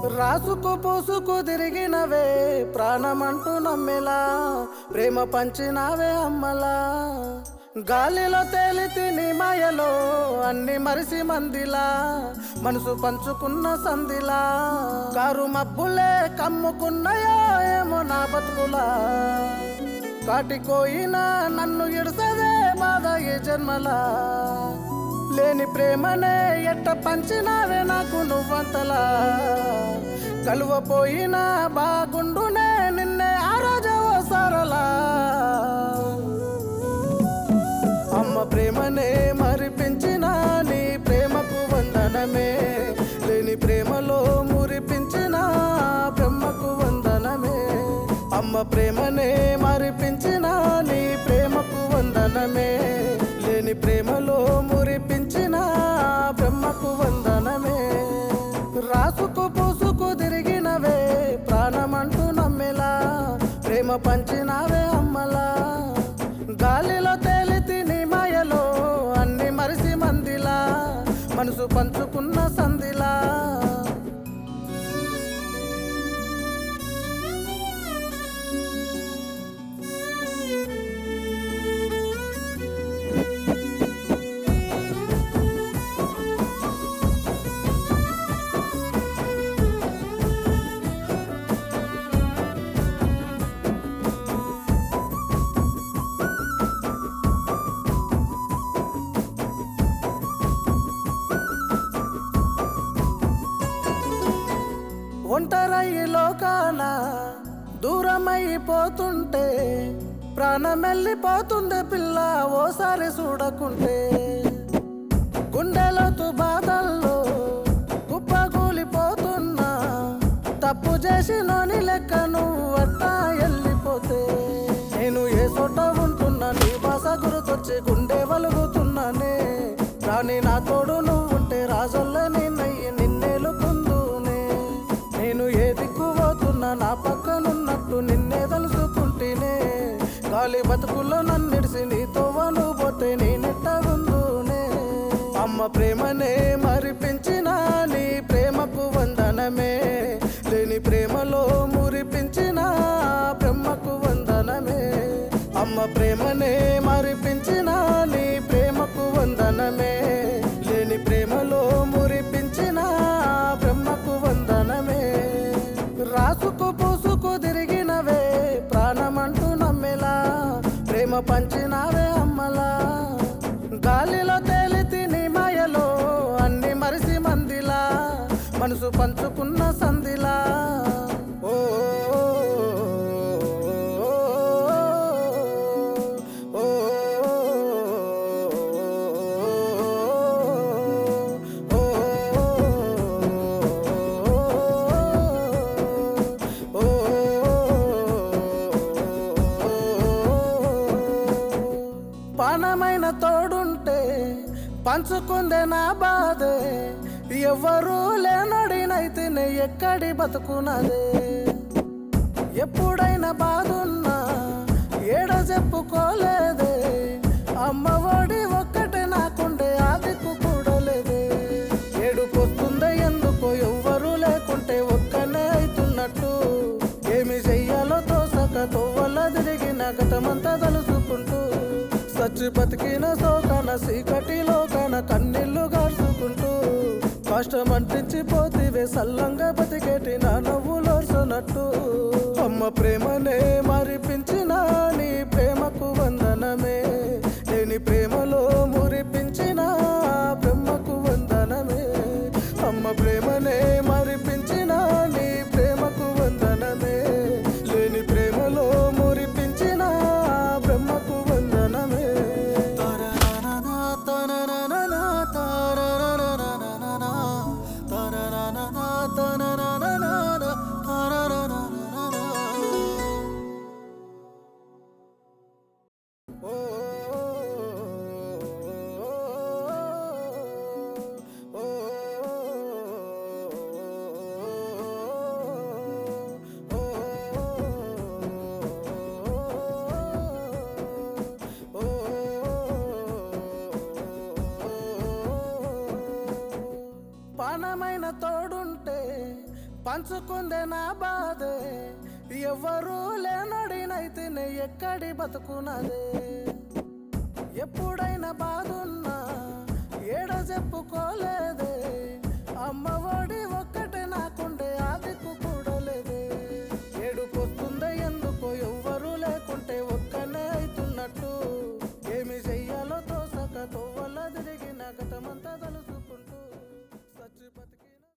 రాసుకు పూసుకు తిరిగినవే ప్రాణమంటూ నమ్మెలా ప్రేమ పంచినావే అమ్మలా గాలిలో తేలి తిని మాయలో అన్ని మరిసి మందిలా మనసు పంచుకున్న సందిలా కారు మబ్బులే కమ్ముకున్నాయో ఏమో నా బతుకులా కాటికోయినా నన్ను ఇడుసదే బాధ ఈ జన్మలా లేని ప్రేమనే ఎట్ట పంచినావే నాకు నువ్వంతలా కలువపోయినా బాగుండునే నిన్నే ఆ రోజు ఓ సరలా అమ్మ ప్రేమనే మరిపించిన నీ ప్రేమకు వందనమే లేని ప్రేమలో మురిపించిన బ్రహ్మకు వందనమే అమ్మ ప్రేమనే మరిపించిన నీ ప్రేమకు వందనమే లేని ప్రేమలో మురిపించిన బ్రహ్మకు వందనమే రాసుకు పూసుకు తిరిగినవే ప్రాణమంటూ నమ్మెలా ప్రేమ పంచినావే అమ్మలా గాలిలో తేలి తిని మాయలో అన్ని మరిసి మందిలా మనసు పంచుకున్న సందిలా ఒంటరయ్యి లోకాన దూరమైపోతుంటే ప్రాణమెళ్ళిపోతుంది పిల్ల ఓసారి చూడకుంటే గుండెలోతు బాధల్లో కుప్పగూలిపోతున్నా తప్పు చేసినోని లెక్క నువ్వు అట్టా వెళ్ళిపోతే నేను ఏ చోట ఉంటున్నా నీ భాష గుర్తొచ్చి గుండె వలుగుతున్నానే కానీ నా తోడు నువ్వు ఉంటే రాజుల్లో నిన్నయ్యి నిన్నేలుకుందునే నేను ఏ దిక్కు పోతున్నా నా పక్కనున్నట్టు నిన్నే తలుసుకుంటేనే గాలి బతుకుల్లో నన్నిడిసి నీతో నువ్వు పోతే నేనెట్ట ఉందునే అమ్మ ప్రేమనే మరిపించిన నీ ప్రేమకు వందనమే లేని ప్రేమలో మురిపించిన బ్రహ్మకు వందనమే అమ్మ ప్రేమనే మరిపించిన నీ ప్రేమకు వందనమే లేని ప్రేమలో మురిపించిన బ్రహ్మకు వందనమే రాసుకు పూసుకు తిరిగినవే ప్రాణమంటూ నమ్మెలా ప్రేమ పంచినావే అమ్మలా గాలిలో తేలి తిని మాయలో అన్ని మరిసి మందిలా మనసు పంచుకున్న సందిలా ఓ ఓ, ఓ, పానమైన తోడుంటే పంచుకుందే నా బాధే ఎవరు లేనడినైతేనే ఎక్కడి బతుకున్నదే ఎప్పుడైనా బాధున్నా ఏడ చెప్పుకోలేదే అమ్మ ఒడి ఒక్కటే నాకుండే ఆ దిక్కు కూడలేదే ఏడుకొస్తుందే ఎందుకో ఎవ్వరు లేకుంటే ఒక్కనే అవుతున్నట్టు ఏమి చెయ్యాలో తోసక తోవల తిరిగిన గతమంతా తలుసుకుంటూ సచ్చి బతికిన సోకన సీకటిలో కన కన్నీళ్లు గార్చుకుంటూ కష్టం అంటించి పోతివే సల్లంగా బతికేటి నా నవ్వులోర్చున్నట్టు అమ్మ ప్రేమనే మరిపించిన నీ ప్రేమకు వందనమే లేని ప్రేమలో మురిపించిన బ్రహ్మకు వందనమే అమ్మ ప్రేమనే మరిపించిన నీ ప్రేమకు వందనమే లేని ప్రేమలో మురిపించిన బ్రహ్మకు వందనమే తరనననా, తననననా, తరననననా, తరనననా, తననననా, తరననననా. ఓ ఓ పానమైన తోడుంటే పంచుకుందే నా బాధే ఎవ్వరూ లేనడినైతేనే ఎక్కడి బతుకున్నదే ఎప్పుడైనా బాధున్నా ఏడ చెప్పుకోలేదే